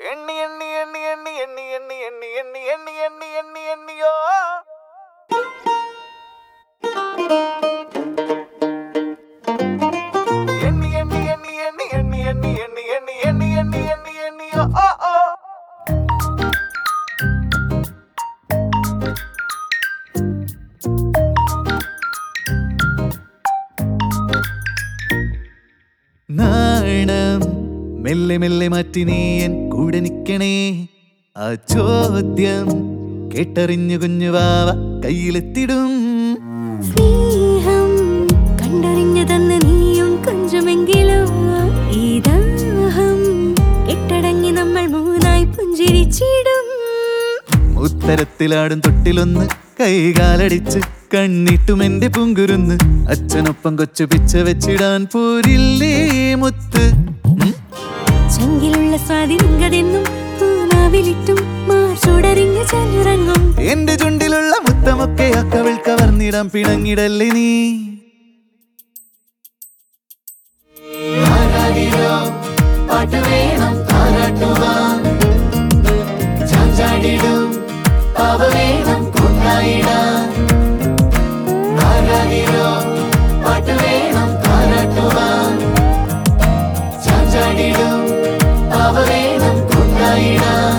എണ്ണി എണ്ണി എണ്ണി എണ്ണി എണ്ണി എണ്ണി എണ്ണി എണ്ണി എണ്ണി എണ്ണി എണ്ണി എണ്ണിയോ എണ്ണി എണ്ണി എണ്ണി എണ്ണി എണ്ണി എണ്ണി എണ്ണി എണ്ണി എണ്ണി എണ്ണി എണ്ണി എണ്ണിയോ ഓ ഓ നാണം മെല്ലെ മെല്ലെ മാറ്റി നീ എൻ കൂടെ നിൽക്കണേ ആ ചോദ്യം കേട്ടറിഞ്ഞു കുഞ്ഞു വാവ കയ്യിലെത്തിടും സ്നേഹം കണ്ടറിഞ്ഞതെന്ന് നീയും കൊഞ്ചുമെങ്കിലോ ഈ ദാഹം കെട്ടടങ്ങി നമ്മൾ മൂന്നായി പുഞ്ചിരിച്ചിടും ഉത്തരത്തിലാടും തൊട്ടിലൊന്ന് കൈകാലടിച്ച് കണ്ണിട്ടും എന്റെ പുങ്കുരുന്ന് അച്ഛനൊപ്പം കൊച്ചു പിച്ച വെച്ചിടാൻ പോരില്ലേ മുത്ത് ഉം? ചങ്കിലുള്ള സ്വാധീനതെന്നും പൂനാവിലിട്ടും മാർച്ചോടറിഞ്ഞ ചലുറങ്ങും എന്റെ ചുണ്ടിലുള്ള മുത്തമൊക്കെ അക്കവിൾ കവർന്നിടാൻ പിണങ്ങിടല്ലേ നീ പാട്ട് വേണം താരാട്ടുവാൻ ചാഞ്ചാടിടും പാവ വേണം കൊണ്ടായിടാൻ ആരാകിരോ പാട്ട് വേണം താരാട്ടുവാൻ ചാഞ്ചാടിടും പാവ വേണം കൊണ്ടായിടാൻ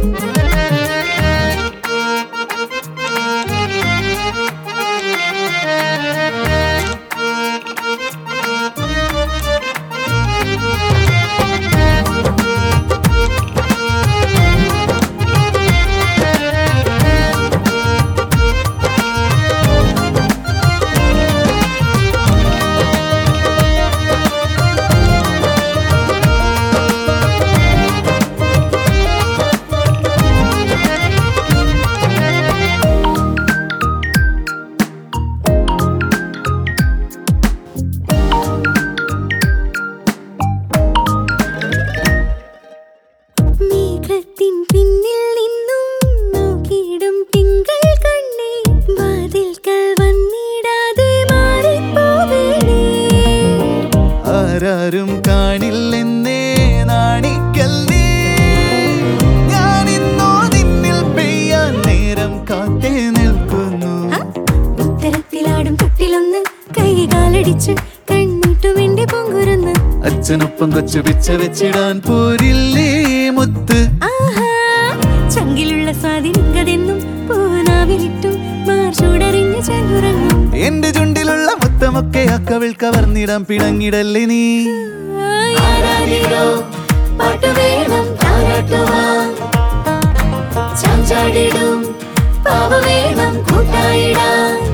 മേഘത്തിൻ പിന്നിൽ നിന്നും നോക്കിയിടും തിങ്കൾ കണ്ണേ വാതിൽക്കൽ വന്നിടാതെ മാറിപ്പോവേണേ ആരാരും കാണില്ലെന്നേ നാണിക്കല്ലേ ഞാനിന്നോ നിന്നിൽ പെയ്യാൻ നേരം കാത്തേ നിൽക്കുന്നു ഉത്തരത്തിലാടും തൊട്ടിലൊന്ന് കൈകാലടിച്ച് കണ്ണിട്ടും എന്റെ പൊങ്കുരുന്ന് അച്ഛനൊപ്പം കൊച്ചു പിച്ച വെച്ചിടാൻ പോരില്ലേ മുത്ത് ആഹാ ചങ്കിലുള്ള സ്വാധീനതെന്നും പൂനാവിലിട്ടും മാർച്ചോടറിഞ്ഞ ചലുറങ്ങും എന്റെ ചുണ്ടിലുള്ള മുത്തമൊക്കെ അക്കവിൾ കവർന്നിടാൻ പിണങ്ങിടല്ലേ നീ ആരാധിരോ പാട്ട് വേണം താരാട്ടുവാൻ ചാഞ്ചാടിടും പാവ വേണം കൂട്ടായിടാൻ